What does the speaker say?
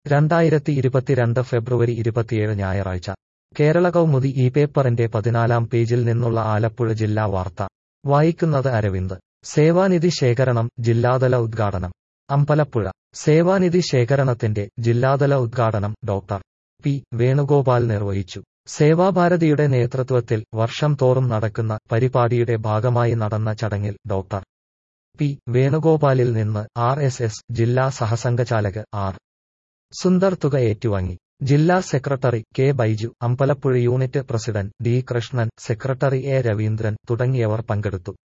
രണ്ടായിരത്തി ഇരുപത്തിരണ്ട് ഫെബ്രുവരി ഇരുപത്തിയേഴ് ഞായറാഴ്ച കേരള കൗമുദി ഈ പേപ്പറിന്റെ പതിനാലാം പേജിൽ നിന്നുള്ള ആലപ്പുഴ ജില്ലാ വാർത്ത വായിക്കുന്നത് അരവിന്ദ് സേവാനിധി ശേഖരണം ജില്ലാതല ഉദ്ഘാടനം അമ്പലപ്പുഴ സേവാനിധി ശേഖരണത്തിന്റെ ജില്ലാതല ഉദ്ഘാടനം ഡോക്ടർ പി വേണുഗോപാൽ നിർവഹിച്ചു സേവാഭാരതിയുടെ നേതൃത്വത്തിൽ വർഷം തോറും നടക്കുന്ന പരിപാടിയുടെ ഭാഗമായി നടന്ന ചടങ്ങിൽ ഡോക്ടർ പി വേണുഗോപാലിൽ നിന്ന് ആർ എസ് എസ് ജില്ലാ സഹസംഘചാലക് ആർ സുന്ദർ തുക ഏറ്റുവാങ്ങി ജില്ലാ secretary K Baiju Ambalappuzha unit president D Krishnan secretary A Raveendran തുടങ്ങിയവർ പങ്കെടുത്തു